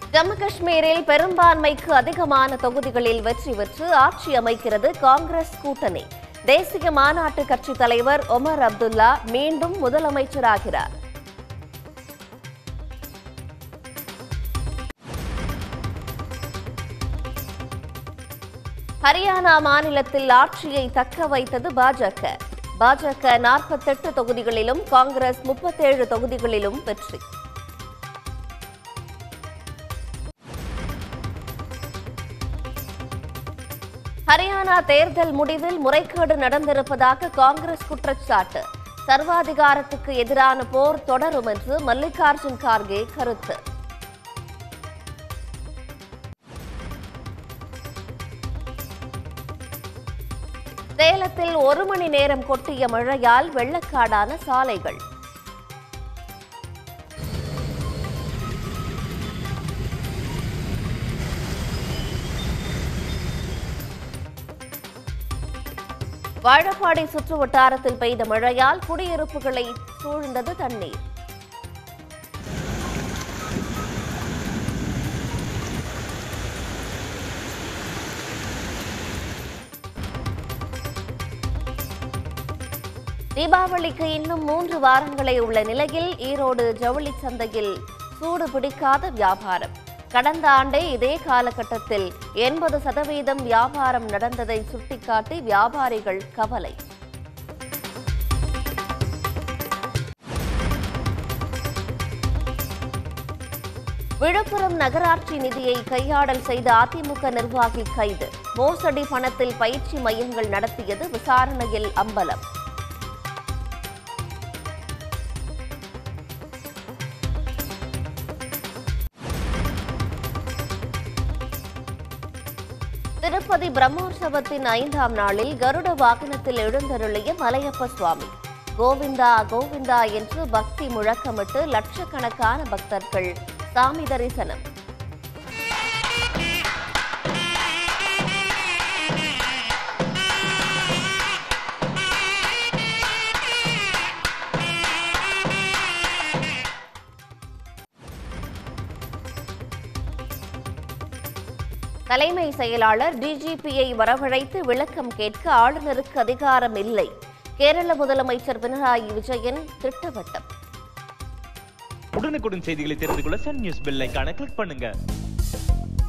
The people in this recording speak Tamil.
ஜம்மு காஷ்மீரில் பெரும்பான்மைக்கு அதிகமான தொகுதிகளில் வெற்றி பெற்று ஆட்சி அமைக்கிறது காங்கிரஸ் கூட்டணி தேசிய மாநாட்டு கட்சி தலைவர் ஒமர் அப்துல்லா மீண்டும் முதலமைச்சராகிறார் ஹரியானா மாநிலத்தில் ஆட்சியை தக்க வைத்தது பாஜக பாஜக நாற்பத்தெட்டு தொகுதிகளிலும் காங்கிரஸ் முப்பத்தேழு தொகுதிகளிலும் வெற்றி ஹரியானா தேர்தல் முடிவில் முறைகேடு நடந்திருப்பதாக காங்கிரஸ் குற்றச்சாட்டு சர்வாதிகாரத்துக்கு எதிரான போர் தொடரும் என்று மல்லிகார்ஜுன் கார்கே கருத்து சேலத்தில் ஒரு மணி நேரம் கொட்டிய மழையால் வெள்ளக்காடான சாலைகள் வாழப்பாடி சுற்று வட்டாரத்தில் பெய்த மழையால் குடியிருப்புகளை சூழ்ந்தது தண்ணீர் தீபாவளிக்கு இன்னும் மூன்று வாரங்களே உள்ள நிலையில் ஈரோடு ஜவுளி சந்தையில் சூடு பிடிக்காத வியாபாரம் கடந்த ஆண்டே இதே காலகட்டத்தில் எண்பது சதவீதம் வியாபாரம் நடந்ததை சுட்டிக்காட்டி வியாபாரிகள் கவலை விழுப்புரம் நகராட்சி நிதியை கையாடல் செய்த அதிமுக நிர்வாகி கைது மோசடி பணத்தில் பயிற்சி மையங்கள் நடத்தியது விசாரணையில் அம்பலம் திருப்பதி பிரம்மோற்சவத்தின் ஐந்தாம் நாளில் கருட வாகனத்தில் எழுந்தருளிய மலையப்ப சுவாமி கோவிந்தா கோவிந்தா என்று பக்தி முழக்கமிட்டு லட்சக்கணக்கான பக்தர்கள் சாமி தரிசனம் தலைமை செயலாளர் டிஜிபியை வரவழைத்து விளக்கம் கேட்க ஆளுநருக்கு அதிகாரம் இல்லை கேரள முதலமைச்சர் பினராயி விஜயன் திட்டவட்டம் உடனுக்குடன் செய்திகளை தெரிந்து கொள்ள சன் நியூஸ் பெல் ஐகானை கிளிக் பண்ணுங்க